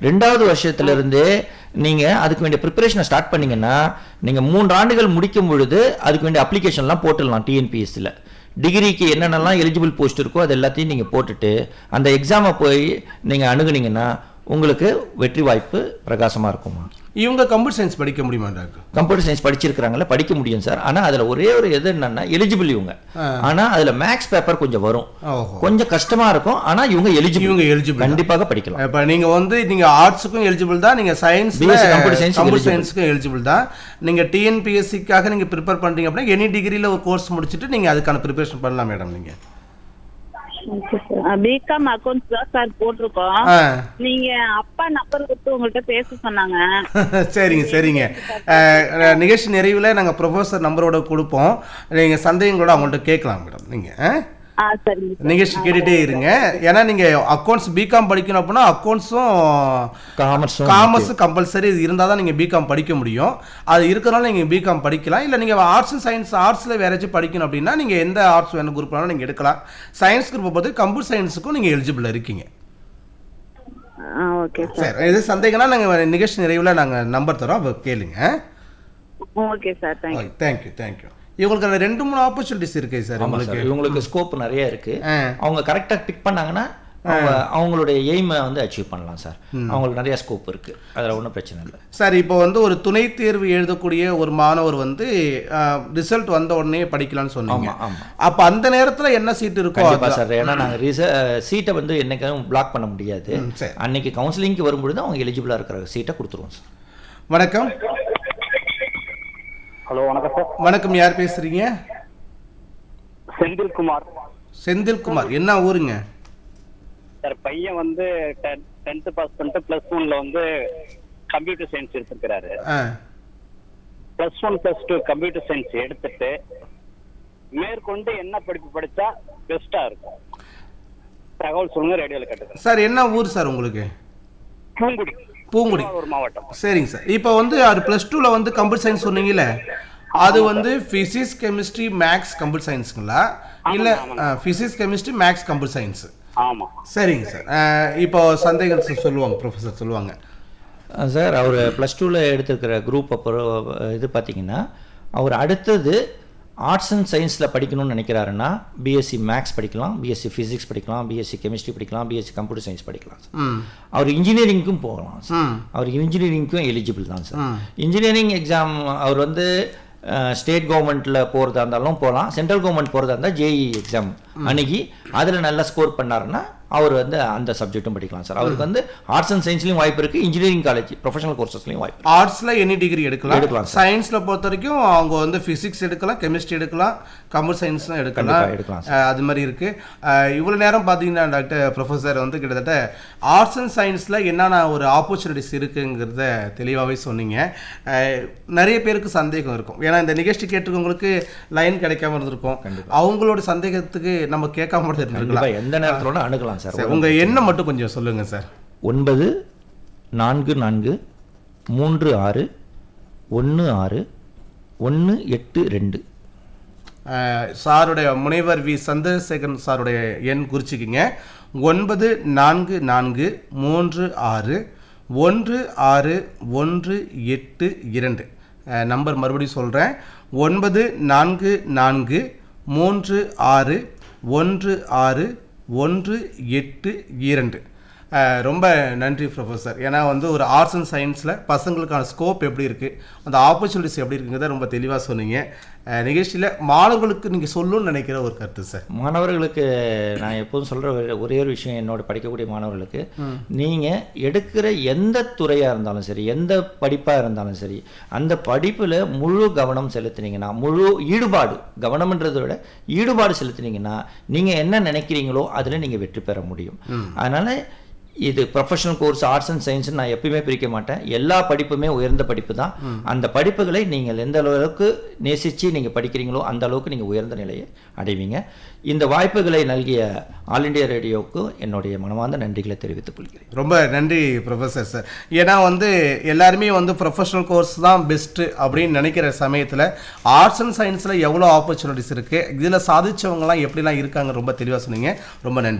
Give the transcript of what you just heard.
ரெண்டாவது வருஷத்துல இருந்தே நீங்க அதுக்கு வேண்டிய ப்ரிப்பரேஷனை ஸ்டார்ட் பண்ணீங்கன்னா நீங்க மூன்று ஆண்டுகள் முடிக்கும் பொழுது அதுக்கு வேண்டிய அப்ளிகேஷன்லாம் போட்டுடலாம் டிஎன்பிஎஸ்சியில் டிகிரிக்கு என்னென்னலாம் எலிஜிபிள் போஸ்ட் இருக்கோ அது எல்லாத்தையும் நீங்க போட்டுட்டு அந்த எக்ஸாமை போய் நீங்க அணுகுனீங்கன்னா உங்களுக்கு வெற்றி வாய்ப்பு பிரகாசமா இருக்குமா இவங்க கம்ப்யூட்டர் சயின்ஸ் படிக்க முடியுமா டாக்டர் கம்ப்யூட்டர் சயின்ஸ் படிச்சிருக்கிறாங்கல்ல படிக்க முடியும் சார் ஆனா அதுல ஒரே ஒரு எது என்னன்னா எலிஜிபிள் இவங்க ஆனா அதுல மேக்ஸ் பேப்பர் கொஞ்சம் வரும் ஓஹோ கொஞ்சம் கஷ்டமா இருக்கும் ஆனா இவங்க எலிஜிபிள் இவங்க எலிஜிபிள் கண்டிப்பாக படிக்கலாம் இப்போ நீங்க வந்து நீங்க ஆர்ட்ஸுக்கும் எலிஜிபிள் தான் நீங்க science BSc computer science computer eligible. சயின்ஸுக்கும் எலிஜிபிள் தான் நீங்க டிஎன்பிஎஸ்சிக்காக நீங்க ப்ரிப்பேர் பண்றீங்க அப்படின்னா எனி டிகிரியில் ஒரு கோர்ஸ் முடிச்சுட்டு நீங்க அதுக்கான ப்ரிப்பரேஷன் பண்ணலாம் மேடம் நீங்க பிகாம் அக்கௌண்ட்ஸ் தான் சார் போட்டிருக்கோம் ஆ நீங்க அப்பா நம்பர் கொடுத்து உங்கள்கிட்ட பேச சொன்னாங்க சரிங்க சரிங்க அஹ், நிகழ்ச்சி நிறைவில் நாங்கள் ப்ரொஃபஸர் நம்பரோட கொடுப்போம் நீங்கள் சந்தேகங்களோட அவங்கள்ட்ட கேட்கலாம் மேடம் நீங்கள் ஆ சரிங்க சார் நிகழ்ச்சி கேட்டுகிட்டே இருங்க ஏன்னா நீங்கள் அக்கௌண்ட்ஸ் பிகாம் படிக்கணும் அப்படின்னா அக்கௌண்ட்ஸும் காமர்ஸும் காமர்ஸ் கம்பல்சரி இது இருந்தால் தான் நீங்கள் பிகாம் படிக்க முடியும் அது இருக்கிறனால நீங்கள் பிகாம் படிக்கலாம் இல்லை நீங்கள் ஆர்ட்ஸ் அண்ட் சயின்ஸ் ஆர்ட்ஸில் வேற ஏதாச்சும் படிக்கணும் அப்படின்னா நீங்கள் எந்த ஆர்ட்ஸ் வேணும் குரூப் வேணாலும் நீங்கள் எடுக்கலாம் சயின்ஸ் குரூப்பை பொறுத்து கம்ப்யூட்டர் சயின்ஸுக்கும் நீங்கள் எலிஜிபிள் இருக்கீங்க ஆ ஓகே சார் சரி இது சந்தேகம்னா நாங்கள் நிகழ்ச்சி நிறைவில் நாங்கள் நம்பர் தரோம் அப்போ கேளுங்க okay sir thank you thank you thank you இவங்களுக்கு அந்த ரெண்டு மூணு ஆப்பர்ச்சுனிட்டிஸ் இருக்கு சார் ஆமா உங்களுக்கு சார் இவங்களுக்கு ஸ்கோப் நிறைய இருக்கு ஆ. அவங்க கரெக்டா பிக் பண்ணாங்கன்னா அவங்க அவங்களுடைய எய்மை வந்து அச்சீவ் பண்ணலாம் சார் அவங்களுக்கு நிறைய ஸ்கோப் இருக்கு அதுல ஒன்றும் பிரச்சனை இல்லை சார் இப்போ வந்து ஒரு துணை தேர்வு எழுதக்கூடிய ஒரு மாணவர் வந்து ரிசல்ட் வந்த உடனே படிக்கலாம்னு சொன்னீங்க ஆமா ஆமா அப்போ அந்த நேரத்தில் என்ன சீட் இருக்கோ கண்டிப்பா அது- சார் ஏன்னா நாங்க ரிச சீட்டை வந்து என்னைக்கும் பிளாக் பண்ண முடியாது ம், சரி. அன்னைக்கு கவுன்சிலிங்க்கு வரும்பொழுது அவங்க எலிஜிபிளா இருக்கிற சீட்டை கொடுத்துருவோம் சார் வணக்கம் ஹலோ வணக்கம் சார் வணக்கம் யார் பேசுறீங்க செந்தில்குமார் செந்தில்குமார் என்ன ஊருங்க சார் பையன் வந்து டென்த்து பாஸ் பண்ணிட்டு ப்ளஸ் ஒன்ல வந்து கம்ப்யூட்டர் சயின்ஸ் எடுத்திருக்கிறாரு ஆ plus one plus two computer science எடுத்துட்டு மேற்கொண்டு என்ன படிப்பு படிச்சா பெஸ்டா இருக்கும் தகவல் சொல்லுங்க ரேடியோல கேட்டுக்கிறேன் சார் என்ன ஊர் சார் உங்களுக்கு பூங்குடி பூங்குடி ஒரு மாவட்டம் சரிங்க சார் இப்போ வந்து அது ப்ளஸ் டூவில் வந்து கம்ப்யூட்டர் சயின்ஸ் சொன்னீங்கல்ல அது வந்து ஃபிசிக்ஸ் கெமிஸ்ட்ரி மேக்ஸ் கம்ப்யூட்டர் சயின்ஸுங்களா இல்லை physics chemistry maths computer science ஆமா சரிங்க சார் இப்போ சந்தேகம் சொ- சொல்லுவாங்க ப்ரொஃபஸர் சொல்லுவாங்க அஹ் சார் அவர் ப்ளஸ் டூவில் எடுத்திருக்கிற குரூப் அப்புறம் இது பார்த்தீங்கன்னா அவர் அடுத்தது ஆர்ட்ஸ் அண்ட் சயின்ஸில் படிக்கணும்னு நினைக்கிறாருன்னா பிஎஸ்சி மேக்ஸ் படிக்கலாம் பிஎஸ்சி ஃபிசிக்ஸ் படிக்கலாம் பிஎஸ்சி கெமிஸ்ட்ரி படிக்கலாம் பிஎஸ்சி கம்ப்யூட்டர் சயின்ஸ் படிக்கலாம் சார் ம் அவர் இன்ஜினியரிங்க்கும் போகலாம் சார் ம் அவர் இன்ஜினியரிங்க்கும் எலிஜிபிள் தான் சார் இன்ஜினியரிங் எக்ஸாம் அவர் வந்து ஸ்டேட் கவர்மெண்ட்டில் போகிறதா இருந்தாலும் போகலாம் சென்ட்ரல் கவர்மெண்ட் போகிறதா இருந்தால் ஜேஇ எக்ஸாம் அணுகி அதில் நல்லா ஸ்கோர் பண்ணாருன்னா அவர் வந்து அந்த சப்ஜெக்ட்டும் படிக்கலாம் சார் அவருக்கு வந்து ஆர்ட்ஸ் அண்ட் சயின்ஸ்லையும் வாய்ப்பு இருக்குது இன்ஜினியரிங் காலேஜ் ப்ரொஃபஷனல் கோர்சஸ்லையும் வாய்ப்பு ஆர்ட்ஸில் எனி டிகிரி எடுக்கலாம் எடுக்கலாம் சார். சயின்ஸில் பொறுத்த வரைக்கும் அவங்க வந்து ஃபிசிக்ஸ் எடுக்கலாம் கெமிஸ்ட்ரி எடுக்கலாம் கம்ப்யூட்டர் சயின்ஸும் எடுக்கலாம் கண்டிப்பா எடுக்கலாம் அஹ், அது மாதிரி இருக்கு அஹ், இவ்வளவு நேரம் பார்த்தீங்கன்னா டாக்டர் ப்ரொஃபஸர் வந்து கிட்டத்தட்ட ஆர்ட்ஸ் அண்ட் சயின்ஸில் என்னென்ன ஒரு ஆப்பர்ச்சுனிட்டிஸ் இருக்குங்கிறத தெளிவாகவே சொன்னீங்க அஹ், நிறைய பேருக்கு சந்தேகம் இருக்கும் ஏன்னா இந்த நிகழ்ச்சி கேட்டுக்கவங்களுக்கு லைன் கிடைக்காம இருந்திருக்கும் அவங்களோட சந்தேகத்துக்கு நம்ம கேட்காம கூட இருந்திருக்கலாம் கண்டிப்பாக எந்த நேரத்தில் வேணா அணுகலாம் சார் சரி, உங்க எண்ணம் மட்டும் கொஞ்சம் சொல்லுங்க சார் ஒன்பது நான்கு நான்கு மூன்று ஆறு ஒன்று ஆறு ஒன்று எட்டு ரெண்டு அஹ், சாருடைய முனைவர் வி சந்திரசேகரன் சாருடைய எண் குறிச்சிக்கிங்க ஒன்பது நான்கு நான்கு மூன்று ஆறு ஒன்று ஆறு ஒன்று எட்டு இரண்டு அஹ், நம்பர் மறுபடியும் சொல்கிறேன் ஒன்பது நான்கு நான்கு மூன்று ஆறு ஒன்று ஆறு ஒன்று எட்டு இரண்டு அஹ், ரொம்ப நன்றி ப்ரொஃபஸர் ஏன்னா வந்து ஒரு ஆர்ட்ஸ் அண்ட் சயின்ஸில் பசங்களுக்கான ஸ்கோப் எப்படி இருக்குது அந்த ஆப்பர்ச்சுனிட்டிஸ் எப்படி இருக்குங்கிறத ரொம்ப தெளிவாக சொன்னீங்க நிகழ்ச்சியில் மாணவர்களுக்கு நீங்கள் சொல்லணும்னு நினைக்கிற ஒரு கருத்து சார் மாணவர்களுக்கு நான் எப்போதும் சொல்கிற ஒரே ஒரு விஷயம் என்னோட படிக்கக்கூடிய மாணவர்களுக்கு நீங்கள் எடுக்கிற எந்த துறையாக இருந்தாலும் சரி எந்த படிப்பாக இருந்தாலும் சரி அந்த படிப்பில் முழு கவனம் செலுத்துனீங்கன்னா முழு ஈடுபாடு கவனம்ன்றதை விட ஈடுபாடு செலுத்துனீங்கன்னா நீங்கள் என்ன நினைக்கிறீங்களோ அதில் நீங்கள் வெற்றி பெற முடியும் அதனால் இது professional course arts and science நான் எப்பயுமே பிரிக்க மாட்டேன் எல்லா படிப்புமே உயர்ந்த படிப்பு தான் அந்த படிப்புகளை நீங்கள் எந்த அளவுக்கு நேசித்து நீங்கள் படிக்கிறீங்களோ அந்த அளவுக்கு நீங்கள் உயர்ந்த நிலையை அடைவீங்க இந்த வாய்ப்புகளை நல்கிய ஆல் இண்டியா ரேடியோவுக்கு என்னுடைய மனமார்ந்த நன்றிகளை தெரிவித்துக் கொள்கிறேன் ரொம்ப நன்றி ப்ரொஃபஸர் சார் ஏன்னா வந்து எல்லாருமே வந்து ப்ரொஃபஷனல் கோர்ஸ் தான் பெஸ்ட்டு அப்படின்னு நினைக்கிற சமயத்தில் ஆர்ட்ஸ் அண்ட் சயின்ஸில் எவ்வளோ ஆப்பர்ச்சுனிட்டிஸ் இருக்குது இதில் சாதிச்சவங்கலாம் எப்படிலாம் இருக்காங்க ரொம்ப தெளிவாக சொன்னீங்க ரொம்ப நன்றி